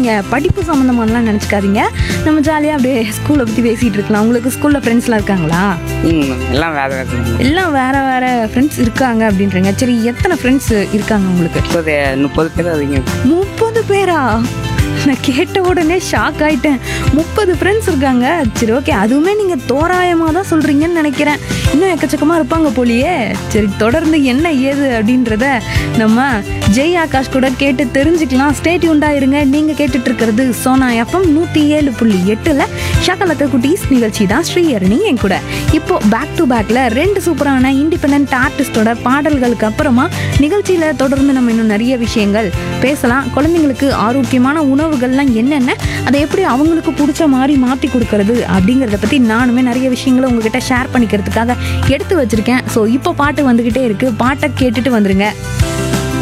நீங்கள் படிப்பு சம்மந்தமானலாம் நினச்சிக்காதீங்க நம்ம ஜாலியாக அப்படியே ஸ்கூலை பற்றி பேசிகிட்டு இருக்கலாம் உங்களுக்கு ஸ்கூலில் ஃப்ரெண்ட்ஸ்லாம் இருக்காங்களா ம் எல்லாம் வேறு வேறு எல்லாம் வேற வேற ஃப்ரெண்ட்ஸ் இருக்காங்க அப்படின்றீங்க சரி எத்தனை ஃப்ரெண்ட்ஸ் இருக்காங்க உங்களுக்கு முப்பது முப்பது பேர் அதிகம் முப்பது பேரா நான் கேட்ட உடனே ஷாக் ஆயிட்டேன் முப்பது ஃப்ரெண்ட்ஸ் இருக்காங்க சரி ஓகே அதுவுமே நீங்கள் தோராயமாக தான் சொல்கிறீங்கன்னு நினைக்கிறேன் இன்னும் எக்கச்சக்கமாக இருப்பாங்க போலியே சரி தொடர்ந்து என்ன ஏது அப்படின்றத நம்ம ஜெய் ஆகாஷ் கூட கேட்டு தெரிஞ்சுக்கலாம் ஸ்டேட் இருங்க நீங்கள் கேட்டுட்டு இருக்கிறது சோனா எஃப்எம் நூற்றி ஏழு புள்ளி எட்டில் ஷக்கலக்க குட்டீஸ் நிகழ்ச்சி தான் ஸ்ரீஹரணி என் கூட இப்போ பேக் டு பேக்கில் ரெண்டு சூப்பரான இண்டிபெண்ட் ஆர்டிஸ்டோட பாடல்களுக்கு அப்புறமா நிகழ்ச்சியில் தொடர்ந்து நம்ம இன்னும் நிறைய விஷயங்கள் பேசலாம் குழந்தைங்களுக்கு ஆரோக்கியமான உணவுகள்லாம் என்னென்ன அதை எப்படி அவங்களுக்கு பிடிச்ச மாதிரி மாற்றி கொடுக்கறது அப்படிங்கிறத பற்றி நானுமே நிறைய விஷயங்களை உங்ககிட்ட ஷேர் பண்ணிக்கிறதுக்காக எடுத்து வச்சிருக்கேன் ஸோ இப்போ பாட்டு வந்துக்கிட்டே இருக்கு பாட்டை கேட்டுட்டு வந்துருங்க